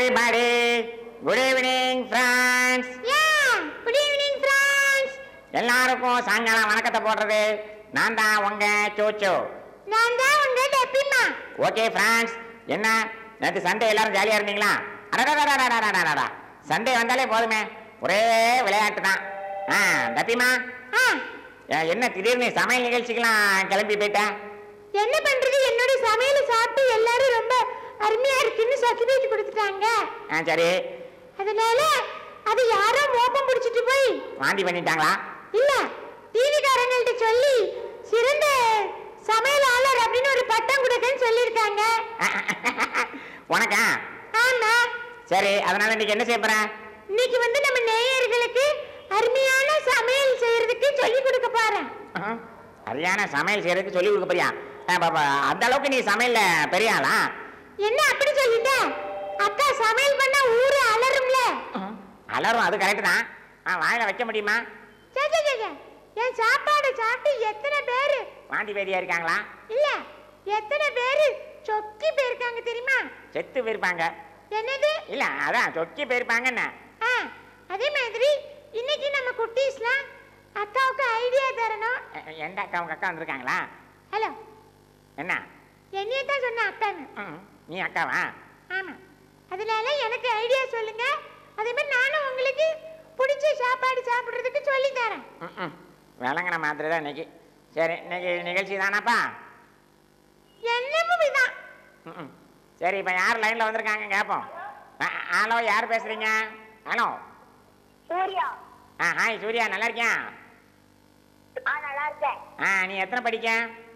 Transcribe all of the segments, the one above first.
everybody. Good evening, friends. Good evening friends எல்லாருக்கும் சாயங்காலம் வணக்கத்தை போடுறது நான் தான் உங்க சோச்சோ நான் தான் உங்க டெப்பிமா ஓகே ஃப்ரெண்ட்ஸ் என்ன நேற்று சண்டே எல்லாரும் ஜாலியா இருந்தீங்களா அடடடடடடடடடா சண்டே வந்தாலே போதுமே ஒரே விளையாட்டு தான் ஆ தப்பிமா ஆ ஏ- என்ன திடீர்னு சமையல் நிகழ்ச்சிக்கெல்லாம் கிளம்பி போயிட்டேன் என்ன பண்றது என்னோட சமையல சாப்பிட்டு எல்லாரும் ரொம்ப அருமையா இருக்குன்னு சர்டிபிகேட் கொடுத்துட்டாங்க ஆ சரி அதனால அது யாரோ மோப்பம் பிடிச்சிட்டு போய் வாந்தி பண்ணிட்டாங்களா இல்ல டிவிக்காரங்கள்ட்ட சொல்லி சிறந்த சமையலாளர் அப்படின்னு ஒரு பட்டம் கொடுக்கன்னு சொல்லியிருக்காங்க உனக்கா ஆமா சரி அதனால இன்னைக்கு என்ன செய்ய போறேன் இன்னைக்கு வந்து நம்ம நேயர்களுக்கு அருமையான சமையல் செய்யறதுக்கு சொல்லி கொடுக்க போறேன் ஆஹ். சரியான சமையல் செய்யறதுக்கு சொல்லி கொடுக்க போறியா ஆ, பாப்பா, அந்த அளவுக்கு நீ சமையல்ல பெரிய ஆளா என்ன அப்படி சொல்லிட்ட அக்கா சமையல் பண்ணா ஊரு அலறும்ல அலரும் அது கரெக்ட் தான் ஆ, வாயில வைக்க முடியுமா சே, சே, சே, சே. என் சாப்பாடு சாப்பிட்டு எத்தனை பேரு வாந்தி பேதியா இருக்காங்களா இல்ல எத்தனை பேரு சொக்கி போயிருக்காங்க தெரியுமா செத்து போயிருப்பாங்க என்னது இல்ல அதான் சொக்கி போயிருப்பாங்கன்னு ஆ அதே மாதிரி இன்னைக்கு நம்ம குட்டீஸ்லாம் அக்காவுக்கு ஐடியா தரணும் எ- எந்த அக்கா உங்க அக்கா வந்திருக்காங்களா ஹலோ என்ன என்னையே தான் சொன்ன அக்கான்னு ம், நீ அக்காவா ஆமா அதனால எனக்கு ஐடியா சொல்லுங்க அதே மாதிரி நானும் உங்களுக்கு பிடிச்ச சாப்பாடு சாப்பிடுறதுக்கு சொல்லி தரேன் ம், ம். விளங்குன மாதிரி தான் இன்னைக்கு சரி இன்னைக்கு நிகழ்ச்சி தானாப்பா என்னவும் இதான் ம், ம். சரி இப்போ யார் லைன்ல வந்திருக்காங்க கேட்போம் ஆ, ஹலோ யார் பேசுறீங்க ஹலோ சூர்யா ஆ ஹாய் சூர்யா நல்லா இருக்கியா ஆ நல்லா இருக்கேன் ஆ நீ எத்தனை படிக்க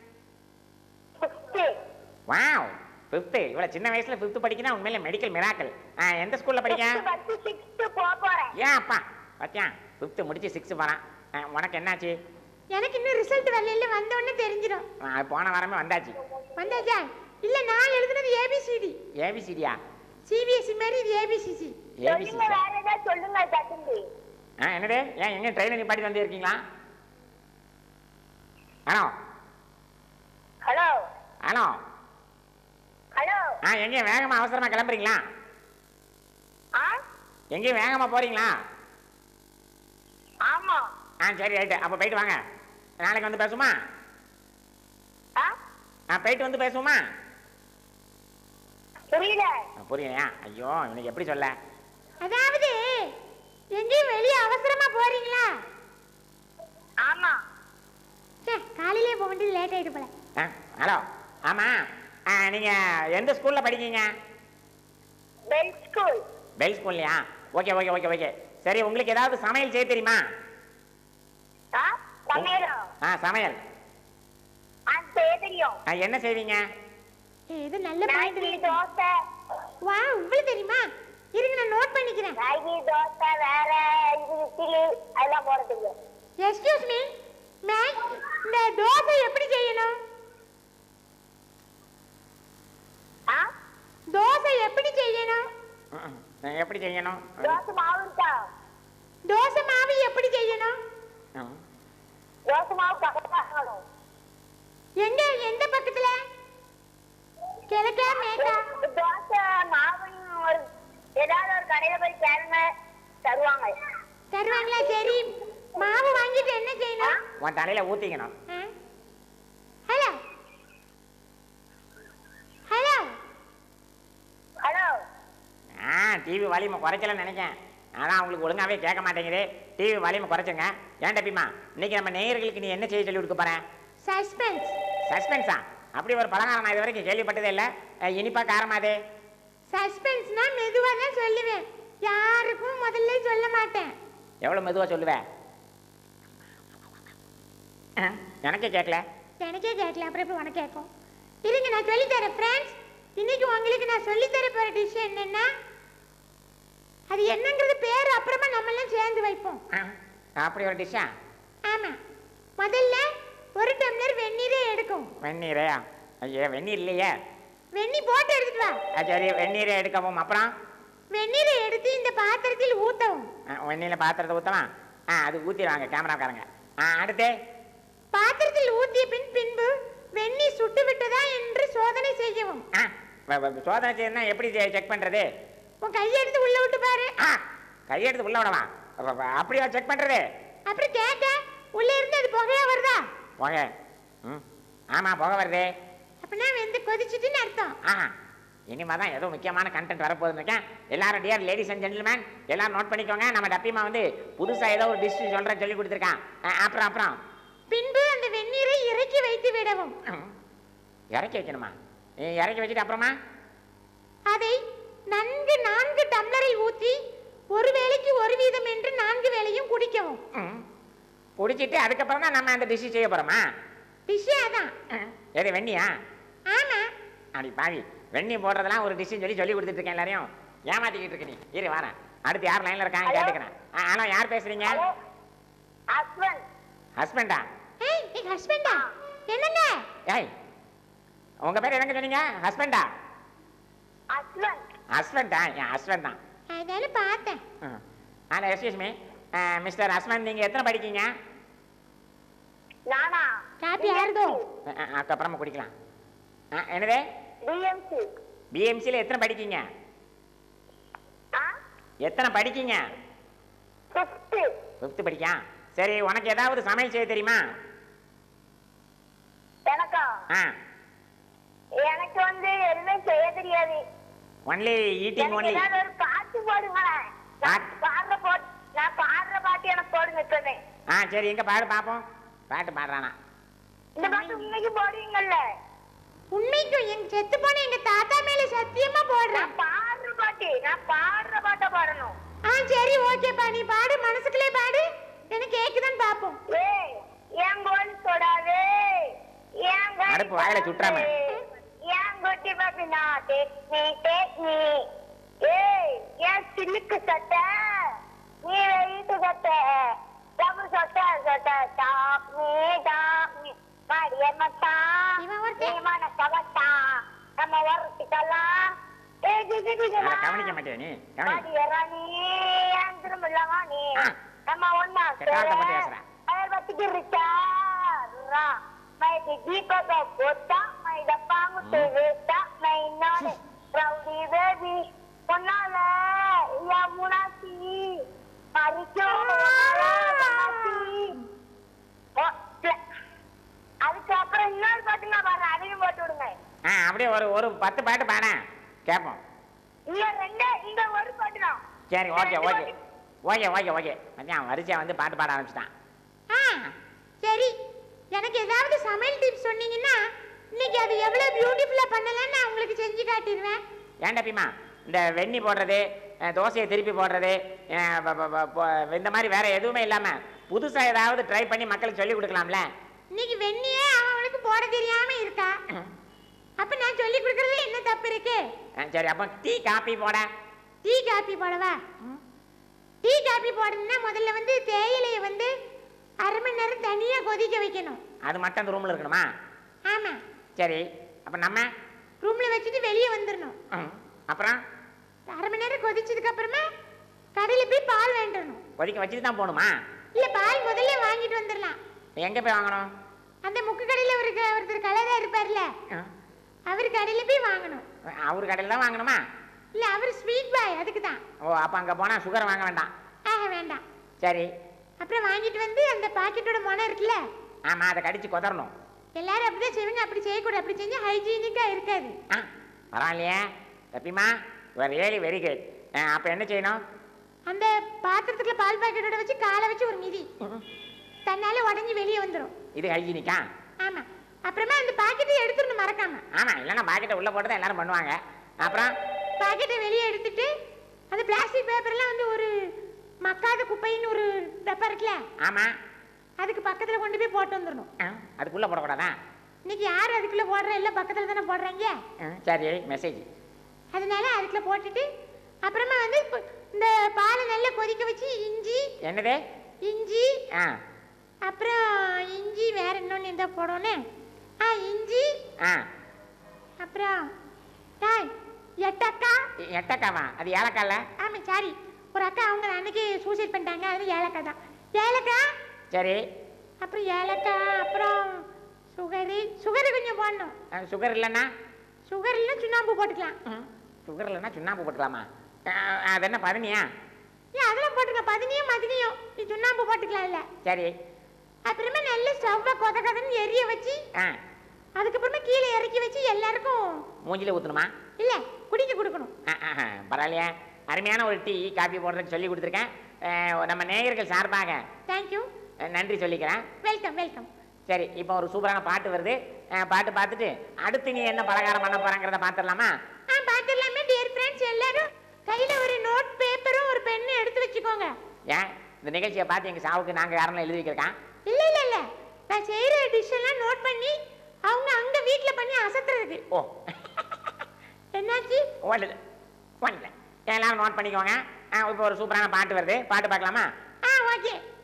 சிக்ஸ்த்து வாவ் ஃபிஃப்த்து இவ்வளோ சின்ன வயசுல ஃபிஃப்த்து படிக்கினா உண்மையில மெடிக்கல் மிராக்கல் ஆ எந்த ஸ்கூல்ல படிக்க சிக்ஸ்த்து பத்து சிக்ஸ்த்து போக போறேன் ஏன் அப்பா பத்தியா ஃபிஃப்த்து முடிச்சு சிக்ஸ்த்து போகிறான் உனக்கு என்னாச்சு எனக்கு இன்னும் ரிசல்ட் வரல வந்த உடனே தெரிஞ்சிடும் ஆ, அது போன வாரமே வந்தாச்சு வந்தாச்சா இல்ல நான் எழுதுனது ஏபிசிடி ஏபிசிடியா சிபிஎஸ்சி மாதிரி இது ஏபிசிசி ஏபிசி சொல்லுங்க வேற ஏதாவது சொல்லுங்க தட்டுண்டு ஆ என்னது ஏன் எங்க ட்ரெயினை நிப்பாட்டி வந்து இருக்கீங்களா ஹலோ ஹலோ ஹலோ ஹலோ ஆ எங்கேயும் வேகமா அவசரமா கிளம்புறீங்களா ஆ எங்கேயும் வேகமா போறீங்களா ஆமா ஆ சரி ரைட்டு அப்போ போயிட்டு வாங்க நாளைக்கு வந்து பேசுமா ஆ ஆ போயிட்டு வந்து பேசுவோமா புரியல ஆ, புரியலையா ஐயோ இவனுக்கு எப்படி சொல்ல அதாவது எங்கேயும் வெளியே அவசரமா போறீங்களா ஆமா சே காலையிலே போக வேண்டியது லேட் ஆயிட்டு போல ஆ ஹலோ ஆமா ஆ, நீங்க எந்த ஸ்கூல்ல படிக்கீங்க பெல் ஸ்கூல் பெல் ஸ்கூல்லையா ஓகே ஓகே ஓகே ஓகே சரி உங்களுக்கு ஏதாவது சமையல் செய்ய தெரியுமா ஆ சமையலும் ஆ சமையல் ஆ செய்ய தெரியும் ஆ, என்ன செய்வீங்க ஏய், இது நல்ல மேகி பாயிண்ட் தோசை வா உங்களுக்கு தெரியுமா இருங்க நான் நோட் பண்ணிக்கிறேன் மேகி தோசை வேற இது இட்லி அதெல்லாம் போடுறதுக்கு எக்ஸ்கியூஸ் மீ மேக் இந்த தோசை எப்படி செய்யணும் ஆ தோசை எப்படி செய்யணும் ம், ம். எப்படி செய்யணும் தோசை மாவு இருக்கா தோசை மாவு எப்படி செய்யணும் ம். தோசை மாவு பக்கத்துல எங்க எந்த பக்கத்துல கிழக்கா மேக்கா தோசை மாவுன்னு ஒரு ஏதாவது ஒரு கடையில போய் கேளுங்க தருவாங்க தருவாங்களா சரி மாவு வாங்கிட்டு என்ன செய்யணும் உன் தலையில ஊத்திக்கணும் ஹலோ ஹலோ ஹலோ ஆ டிவி வலிமை குறைக்கலன்னு நினைக்கேன் அதான் உங்களுக்கு ஒழுங்காவே கேட்க மாட்டேங்குது டிவி வலிமை குறைச்சுங்க ஏன் டப்பிமா இன்னைக்கு நம்ம நேயர்களுக்கு நீ என்ன செய்ய சொல்லி கொடுக்க போற சஸ்பென்ஸ் சஸ்பென்ஸா அப்படி ஒரு பலகாரம் நான் இது வரைக்கும் கேள்விப்பட்டதே இல்லை அஹ், இனிப்பா காரமாதே சஸ்பென்ஸ்னா மெதுவா தான் சொல்லுவேன் யாருக்கும் முதல்ல சொல்ல மாட்டேன் எவ்வளோ மெதுவாக சொல்லுவேன் அஹ், எனக்கே கேட்கல எனக்கே கேட்கல அப்புறம் எப்படி உனக்கு கேட்கும் இருங்க நான் சொல்லித்தரேன் ஃப்ரெண்ட்ஸ் இன்னைக்கு உங்களுக்கு நான் சொல்லித்தர போற டிஷ் என்னன்னா அது என்னங்கிறது பேர் அப்புறமா நம்மளாம் சேர்ந்து வைப்போம் அஹ், அப்படி ஒரு டிஷ்ஷா ஆமா முதல்ல ஒரு டம்ளர் வெந்நீரை எடுக்கும் வெந்நீரே ஐயோ வெந்நீர் இல்லையே வெந்நீ போட்டு எடுத்துட்டு வா அஹ், சரி வெந்நீரை எடுக்கவும் அப்புறம் வெந்நீரை எடுத்து இந்த பாத்திரத்தில் ஊத்தவும் அஹ், வெந்நீரில் பாத்திரத்தை ஊற்றலாம் ஆ அது ஊற்றிடுவாங்க கேமராக்காரங்க ஆ அடுத்து பாத்திரத்தில் ஊற்றிய பின் பின்பு வெந்நீர் சுட்டு விட்டதா என்று சோதனை செய்யவும் ஆ வ- வ- சோதனை செய்யணும்னா எப்படி செக் பண்ணுறது உன் கையை எடுத்து உள்ள விட்டு பாரு ஆ கையெடுத்து உள்ள விடவா அப்ப- அப்ப அப்படியா செக் பண்றது அப்புறம் கேட்க உள்ள இருந்து அது புகையா வருதா புகை ம் ஆமா புகை வருதே அப்படின்னா வெந்து கொதிச்சுட்டுன்னு அர்த்தம் ஆ இனிமே தான் ஏதோ முக்கியமான கண்டென்ட் வரப்போகுதுன்னு இருக்கேன் எல்லாரும் டியர் லேடிஸ் அண்ட் ஜென்டில்மேன் எல்லாரும் நோட் பண்ணிக்கோங்க நம்ம டப்பிமா வந்து புதுசாக ஏதோ ஒரு டிஷ் சொல்கிறேன் சொல்லி கொடுத்துருக்கான் ஆ, அப்புறம் அப்புறம் பின்பு அந்த வெந்நீரை இறக்கி வைத்து விடவும் ம், இறக்கி வைக்கணுமா ஏ, இறக்கி வச்சுட்டு அப்புறமா அதை நன்கு நான்கு டம்ளரில் ஊற்றி ஒரு வேளைக்கு ஒரு வீதம் என்று நான்கு வேளையும் குடிக்கவும் ம், குடிச்சிட்டு அதுக்கப்புறம் தான் நம்ம அந்த டிஷ் செய்ய போகிறோமா விஷயம் அதான் எது வெண்ணியா ஆமா அப்படி பாவி வெண்ணி போடுறதெல்லாம் ஒரு டிஷ்ஷுன்னு சொல்லி சொல்லி கொடுத்துட்டு இருக்கேன் எல்லாரையும் ஏமாத்திக்கிட்டு இருக்க நீ இரு வரேன் அடுத்து யார் லைனில் இருக்காங்க Hello? கேட்டுக்கிறேன் ஆ ஹலோ யார் பேசுறீங்க ஹலோ ஹஸ்பண்ட் ஹஸ்பண்டா ஏய் எங்க ஹஸ்பண்டா என்னங்க ஏய் உங்க பேர் என்னங்க சொன்னீங்க ஹஸ்பண்டா ஹஸ்பண்ட் ஹஸ்பண்டா என் ஹஸ்பண்ட் தான் அதால பார்த்தேன் hello excuse me mister husband நீங்கள் எத்தனை படிக்கீங்க நானா காப்பி யாருதோ அஹ், அஹ், அதுக்கப்புறமா குடிக்கலாம் ஆ, என்னது டிஎம்சி பிஎம்சியில் எத்தனை படிக்கீங்க ஆ எத்தனை படிக்கீங்க ஃபிஃப்த்து ஃபிஃப்த்து படிக்கா சரி உனக்கு ஏதாவது சமையல் செய்ய தெரியுமா எனக்கா ஆ எனக்கு வந்து எதுவுமே செய்ய தெரியாது ஒன்லி ஈட்டிங் எனக்கு ஒன்லி ஏதாவது ஒரு பாட்டு போடுங்களேன் நான் பாட்டு? பாடுற போட்டு நான் பாடுற பாட்டு எனக்கு போடுங்க இப்பவே ஆ சரி எங்க பாடு பார்ப்போம் பாட்டு பாடுறானா இந்த பாட்டு இன்னைக்கு போடுவீங்கல்ல உண்மைக்கும் எங்க செத்து போன எங்க தாத்தா மேல சத்தியமா போடுறேன் நான் பாடுற பாட்டு நான் பாடுற பாட்டை பாடணும் ஆ சரி ஓகேப்பா நீ பாடு மனசுக்குள்ளே பாடு எனக்கு கேக்குதான்னு பாப்போம் ஏய் என் கோல் தொடாதே என் கை அடுப்பு வாயில சுட்டுறாம. தொடாதே. என் குட்டி பாப்பினா டேக் மீ டேக் மீ ஏய் என் சில்லுக்கு சட்டை நீ வெயிட்டு சட்டை டபுள் சட்டை சட்டை டாப் மீ டாப் மீ மாடிய மச்சான் இவன் ஒருத்தன். நீ மனசவட்டா நம்ம வரத்துக்கெல்லாம் ஏய் ஜிஜி ஜிஜி அதை கவனிக்க மாட்டேன் நீ கவனி மாடியராணி என் திரும்பலவா நீ ஆ. நம்ம ஒன்னா கெட்டாத்த மட்டும் பேசுறேன். அயர் பத்திக்கு ரிச்சாரா மை டிஜி கோகோ போட்டா மை டப்பாங்கு தேவேட்டா மை நானே ரவுடி பேபி பொன்னால யா முனாசி மரிச்சோ அதுக்கப்புறம் இன்னொரு பாட்டு நான் பாடுறேன் அதையும் போட்டு விடுங்க ஆ அப்படியே ஒரு ஒரு பத்து பாட்டு பாடேன் கேட்போம் இன்னும் ரெண்டே இந்த ஒரு பாட்டு தான் சரி okay okay okay okay okay மச்சான் வரிசையா வந்து பாட்டு பாட ஆரம்பிச்சிட்டான் ஆ சரி எனக்கு ஏதாவது சமையல் டிப்ஸ் சொன்னீங்கன்னா இன்னைக்கு அது எவ்வளவு பியூட்டிஃபுல்லா பண்ணலாம்னு நான் உங்களுக்கு செஞ்சு காட்டிடுவேன் ஏன்டா பீமா இந்த வெண்ணி போடுறது அஹ், தோசையை திருப்பி போடுறது அஹ், ப- ப- ப- ப- இந்த மாதிரி வேற எதுவுமே இல்லாம புதுசா ஏதாவது ட்ரை பண்ணி மக்களுக்கு சொல்லி கொடுக்கலாம்ல இன்னைக்கு வெண்ணியே அவனுக்கு போட தெரியாம இருக்கா அப்ப நான் சொல்லி கொடுக்கறதுல என்ன தப்பு இருக்கு அஹ், சரி அப்போ டீ காப்பி போட டீ காப்பி போடவா டீ காப்பி போடணும்னா முதல்ல வந்து தேயிலையை வந்து அரை மணி நேரம் தனியா கொதிக்க வைக்கணும் அது மட்டும் அந்த ரூம்ல இருக்கணுமா ஆமா சரி அப்ப நம்ம ரூம்ல வச்சுட்டு வெளியே வந்துடணும் ம், அப்புறம் அரை மணி நேரம் கொதிச்சதுக்கு அப்புறமா கடையில போய் பால் வேண்டணும் கொதிக்க வச்சுட்டு தான் போகணுமா இல்ல பால் முதல்ல வாங்கிட்டு வந்துடலாம் எங்க போய் வாங்கணும் அந்த முக்கு கடையில ஒரு க- ஒருத்தர் கலரா இருப்பார்ல அஹ், அவர் கடையில போய் வாங்கணும் அவர் கடையில் தான் வாங்கணுமா இல்ல அவர் ஸ்வீட் பாய் அதுக்கு தான் ஓ அப்போ அங்கே போனால் சுகர் வாங்க வேண்டாம் ஆக வேண்டாம் சரி அப்புறம் வாங்கிட்டு வந்து அந்த பாக்கெட்டோட மனம் இருக்குல்ல ஆமாம் அதை கடிச்சு கொதறணும் எல்லாரும் அப்படிதான் செய்வாங்க அப்படி செய்யக்கூடாது அப்படி செஞ்சா ஹைஜீனிக்கா இருக்காது ஆ பரவாயில்லையே தப்பிமா யுவர் ரியலி வெரி குட் அப்போ என்ன செய்யணும் அந்த பாத்திரத்துக்குள்ள பால் பாக்கெட்டோட வச்சு காலை வச்சு ஒரு மிதி தன்னால உடஞ்சி வெளியே வந்துடும் இது ஹைஜீனிக்கா ஆமா அப்புறமா அந்த பாக்கெட்டை எடுத்துடணும் மறக்காம ஆமாம் இல்லைன்னா பாக்கெட்டை உள்ளே போட்டு தான் எல்லாரும் பண்ணுவாங்க அப்புறம் பாக்கெட்டை வெளியே எடுத்துட்டு அந்த பிளாஸ்டிக் பேப்பர்லாம் வந்து ஒரு மக்காத குப்பைன்னு ஒரு டப்பா இருக்குல்ல ஆமாம் அதுக்கு பக்கத்துல கொண்டு போய் போட்டு வந்துடணும் அதுக்குள்ளே போடக்கூடாதா இன்னைக்கு யார் அதுக்குள்ள போடுற எல்லாம் பக்கத்துல தானே போடுறாங்க ஆ, சரி மெசேஜ் அதனால அதுக்குள்ள போட்டுட்டு அப்புறமா வந்து இப்ப இந்த பாலை நல்லா கொதிக்க வச்சு இஞ்சி என்னது இஞ்சி ஆ அப்புறம் இஞ்சி வேற இன்னொன்று எந்த போடணும் ஆ இஞ்சி ஆ அப்புறம் டாய் எட்டக்கா எ- எட்டக்காவா அது ஏலக்கால ஆமாம் சாரி ஒரு அக்கா அவங்க அன்னைக்கு சூசைட் பண்ணிட்டாங்க அது ஏலக்காய் தான் ஏலக்காய் சரி அப்புறம் ஏலக்காய் அப்புறம் சுகரு சுகரு கொஞ்சம் போடணும் சுகர் இல்லைன்னா சுகர் இல்லைன்னா சுண்ணாம்பு போட்டுக்கலாம் சுகர் இல்லைன்னா சுண்ணாம்பு போட்டுக்கலாமா அஹ், அது என்ன பதினியா ஏன் அதெல்லாம் போட்டுக்க பதினியும் மதினியும் நீ சுண்ணாம்பு போட்டுக்கலாம்ல சரி அப்புறமா நல்ல ஸ்டவ்வை கொத கொதன்னு எரிய வச்சு ஆ அதுக்கப்புறமா கீழே இறக்கி வச்சு எல்லாருக்கும் மூஞ்சில ஊற்றணுமா இல்ல குடிக்க கொடுக்கணும் பரவாயில்லையா அருமையான ஒரு டீ காபி போடுறதுக்கு சொல்லி கொடுத்துருக்கேன் அஹ், நம்ம நேயர்கள் சார்பாக தேங்க்யூ அஹ், நன்றி சொல்லிக்கிறேன் வெல்கம் வெல்கம் சரி இப்போ ஒரு சூப்பரான பாட்டு வருது அஹ், பாட்டு பார்த்துட்டு அடுத்து நீ என்ன பலகாரம் பண்ண போறாங்கிறத பார்த்துடலாமா ஆ பார்த்துடலாமே டியர் ஃப்ரெண்ட்ஸ் எல்லாரும் கையில ஒரு நோட் பேப்பரும் ஒரு பென்னும் எடுத்து வச்சுக்கோங்க ஏன் இந்த நிகழ்ச்சியை பார்த்து எங்கள் சாவுக்கு நாங்கள் யாரெல்லாம் எழுதி வைக்கிறோம் இல்ல இல்ல இல்ல நான் செய்யற டிஷ் எல்லாம் நோட் பண்ணி அவங்க அங்க வீட்ல பண்ணி அசத்துறதுக்கு ஓ என்னாச்சு ஒன்றுல ஒன்றுல எல்லாரும் நோட் பண்ணிக்கோங்க அஹ், இப்போ ஒரு சூப்பரான பாட்டு வருது பாட்டு பார்க்கலாமா ஆ ஓகே